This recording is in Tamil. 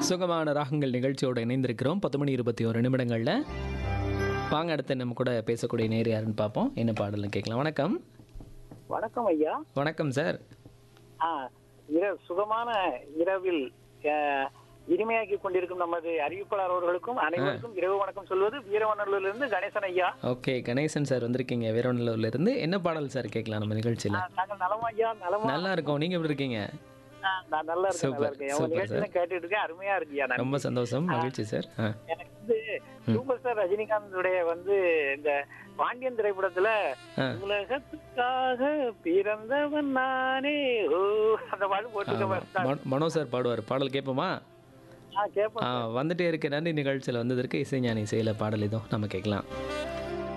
சுகமான ராகங்கள் நிகழ்ச்சியோட இணைந்திருக்கிறோம் பத்து மணி இருபத்தி ஒரு நிமிடங்களில் வாங்க அடுத்து நம்ம கூட பேசக்கூடிய நேர் யாருன்னு பார்ப்போம் என்ன பாடல்னு கேட்கலாம் வணக்கம் வணக்கம் ஐயா வணக்கம் சார் ஆ இரவு சுகமான இரவில் அஹ், இனிமையாக்கி கொண்டிருக்கும் நமது அறிவிப்பாளர் அவர்களுக்கும் அனைவருக்கும் இரவு வணக்கம் சொல்வது வீரவநல்லூரிலிருந்து கணேசன் ஐயா ஓகே கணேசன் சார் வந்திருக்கீங்க வீரநல்லூர்ல இருந்து என்ன பாடல் சார் கேட்கலாம் நம்ம நிகழ்ச்சியில் ஆ, நாங்கள் நலமா ஐயா நலமா நல்லா இருக்கோம் நீங்கள் எப்படி இருக்கீங்க ஆ, நான் நல்லா இருக்கேன் நல்லா சூப்பர், இருக்கேன் உங்க சூப்பர் நிகழ்ச்சி கேட்டுட்டு இருக்கேன் அருமையா இருக்குயா நான் ரொம்ப சந்தோஷம் மகிழ்ச்சி சார் ஆ எனக்கு வந்து சூப்பர் ஸ்டார் ரஜினிகாந்துடைய வந்து இந்த பாண்டியன் திரைப்படத்துல ஆ. உலகத்துக்காக பிறந்தவன் நானே ஓ அந்த பாட்டு போட்டுக்க மனோ- மனோ சார் பாடுவார் பாடல் கேட்போமா ஆ கேட்போம் ஆ வந்துட்டே இருக்க நன்றி நிகழ்ச்சியில் வந்ததற்கு இசைஞானி இசையில் பாடல் இதோ நம்ம கேட்கலாம்